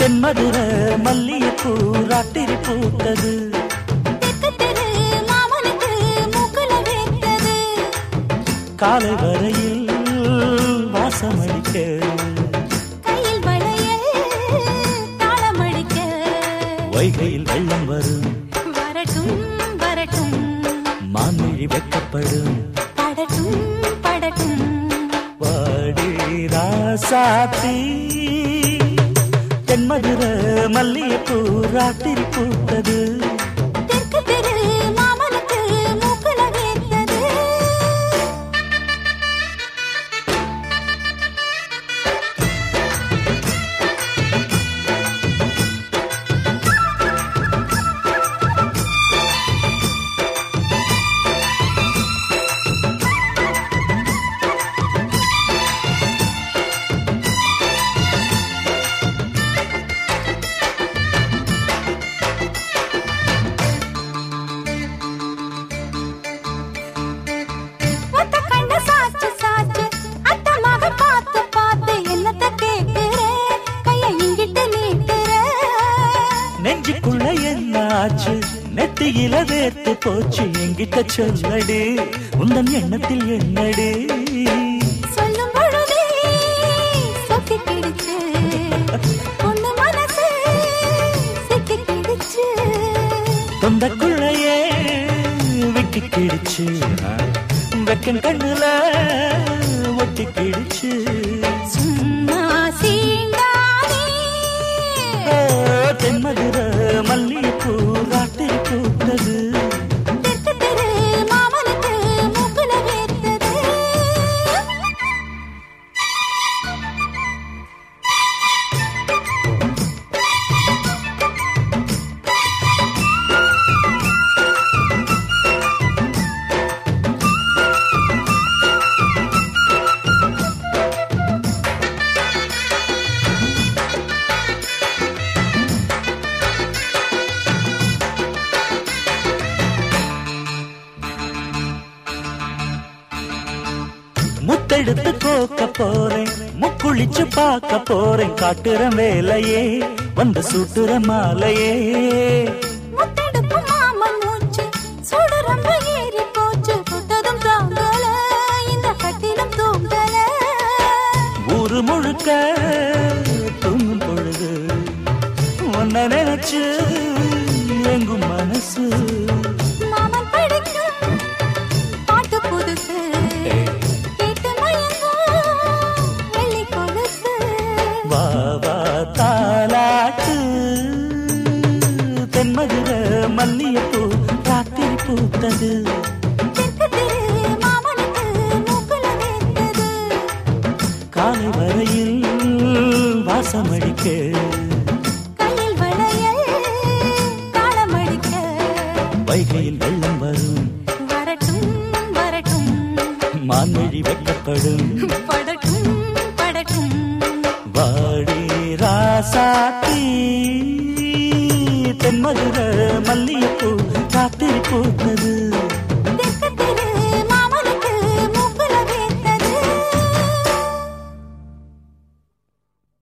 தென்மதுர மல்லிகைப்பூ ராத்திரி பூத்தது தெற்கு தெரு மாமனுக்கு மூக்குல வேர்த்தது காலை வரையில் வாசமடிக்க கையில் வளையல் தாளமடிக்க வைகையில் வெள்ளம் வரும் வரட்டும் வரட்டும் மான்மிழி வெக்கப்படும் படட்டும் படட்டும் வாடி ராசாத்தி தென்மதுர மல்லிகைப்பூ ராத்திரி பூத்தது தெற்கு தெரு மாமனுக்கு மூக்குல வேர்த்தது ஒத்த கண்ண சாச்சு சாச்சு அத்தமாக பார்த்து பார்த்து என்னத்த கேக்குற கைய இங்கிட்டு நீட்டுற நெஞ்சுக்குள்ள என்ன ஆச்சு நெத்தியில வேர்த்து போச்சு எங்கிட்ட சொல்லடி உந்தன் எண்ணத்தில் என்னடி சொல்லும் பொழுதே சொக்கி கிடிச்சு பொண்ணு மனசு சிக்கி கிடிச்சு தொண்டக்குள்ளையே விட்டு கிடிச்சு வெக்கன் கண்ணுல ஒட்டி கிடிச்சு சும்மா சீண்டானே ஓ, தென்மதுர மல்லிகைப்பூ ராத்திரி பூத்தது தெற்கு தெரு மாமனுக்கு மூக்குல வேர்த்தது முத்தெடுத்து கோக்க போறேன் முக்குளிச்சு பார்க்க போறேன் காட்டுற வேலையே வந்து சுட்டுற மாலையே முத்தெடுப்பு மாமன் மூச்சு சுடு ரொம்ப ஏறி போச்சு புத்ததும் தாங்கல இந்த கட்டிலும் தூங்கல ஊரு முழுக்க தூங்கும் பொழுது உன்னை நினைச்சு எங்கும் மனசு மாமன் படிக்கும் பாட்டு புதுசு கேட்டு மயங்கும் வெள்ளி கொலுசு வா வா தாலாட்டு தென்மதுர மல்லிகைப்பூ ராத்திரி பூத்தது தெற்கு தெரு மாமனுக்கு மூக்குல வேர்த்தது காலை வரையில் வாசமடிக்க கையில் வளையல் தாளமடிக்க வைகையில் வெள்ளம் வரும் வரட்டும் வரட்டும் மான்மொழி வைக்கப்படும் படட்டும் படட்டும் வாடி ராசாத்தி தென்மதுர மல்லிகைப்பூ காத்திரி பூத்தது